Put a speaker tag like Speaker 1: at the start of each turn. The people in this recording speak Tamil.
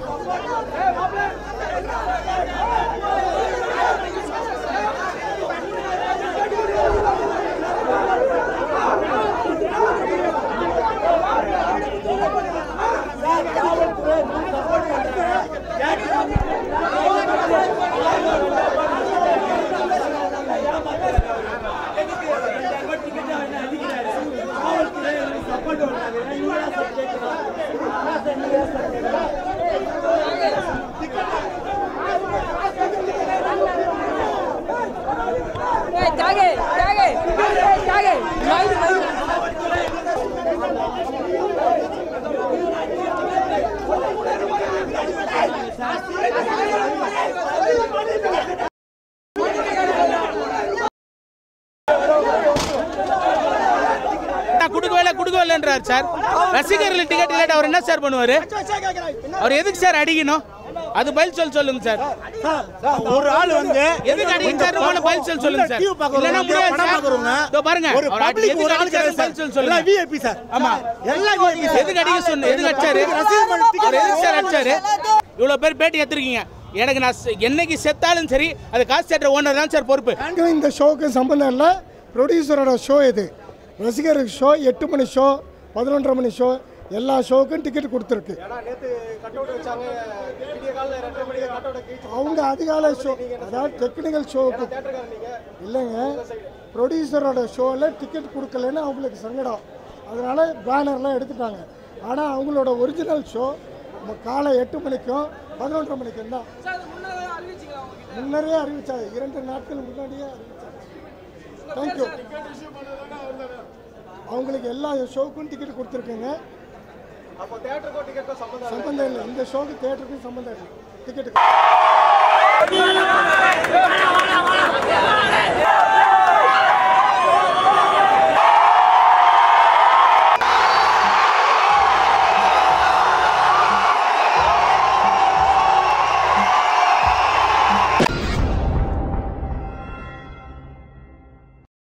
Speaker 1: ஏய் தியாகே தியாகே ஏய் தியாகே மைது மைது
Speaker 2: நான் கொடுக்கவே இல்லை கொடுக்கவே இல்லைன்றார் சார் ரசிகர்கள் டிக்கெட் இல்லாட்டி அவர் என்ன சார் பண்ணுவாரு அவர் எதுக்கு சார் அடிக்கணும் அது பதில் சொல்ல சொல்லுங்க சார்
Speaker 3: ஒரு ஆள் வந்து
Speaker 2: எதுக்கு அடிக்கணும் சார் உங்களை பதில் சொல்ல சொல்லுங்க சார்
Speaker 3: டிவி பார்க்கறவங்க,
Speaker 2: இல்லைன்னா முடியாது
Speaker 3: படம்
Speaker 2: சார்.
Speaker 3: பார்க்கறவங்க,
Speaker 2: இதோ பாருங்க
Speaker 3: ஒரு
Speaker 2: அவர் அடி-
Speaker 3: பப்ளிக்
Speaker 2: எதுக்கு
Speaker 3: ஒரு ஆள்
Speaker 2: அடிச்சாரு
Speaker 3: கிடையாது
Speaker 2: பதில் சொல்ல
Speaker 3: சார் எல்லாம்
Speaker 2: சொல்லுங்க
Speaker 3: விஐபி சார்
Speaker 2: ஆமா
Speaker 3: எல்லாம் விஐபி சார்
Speaker 2: எதுக்கு அடிக்க சொன்ன எதுக்கு அடிச்சாரு
Speaker 3: ரசிகர்கள்
Speaker 2: அவர் எதுக்கு சார் அடிச்சாரு இவ்வளவு பேர் பேட்டி எடுத்திருக்கீங்க எனக்கு நான் செ- என்னைக்கு செத்தாலும் சரி அது காசு தேட்டர் ஓனர் தான் சார் பொறுப்பு
Speaker 4: எனக்கும் இந்த ஷோவுக்கு சம்பந்தம் இல்லை ப்ரொடியூசரோட ஷோ இது ரசிகருக்கு ஷோ எட்டு மணி ஷோ பதினொன்றரை மணி ஷோ எல்லா ஷோவுக்கும் டிக்கெட் கொடுத்துருக்கு அவங்க அதிகாலை ஷோ அதாவது டெக்னிக்கல் ஷோவுக்கு இல்லைங்க ப்ரொடியூசரோட ஷோவில் டிக்கெட் கொடுக்கலன்னு அவங்களுக்கு சங்கடம் அதனால பேனர்லாம் எடுத்துட்டாங்க ஆனால் அவங்களோட ஒரிஜினல் ஷோ காலை எட்டு மணிக்கும் பதினொன்றரை மணிக்கும் தான் முன்னரே அறிவிச்சாங்க இரண்டு நாட்கள் முன்னாடியே அறிவிச்சாங்க தேங்க்யூ அவங்களுக்கு எல்லா ஷோவுக்கும் டிக்கெட் கொடுத்துருக்குங்க சம்பந்தம் இல்லை இந்த ஷோக்கு தேட்டருக்கும் சம்பந்தம் இல்லை டிக்கெட்டு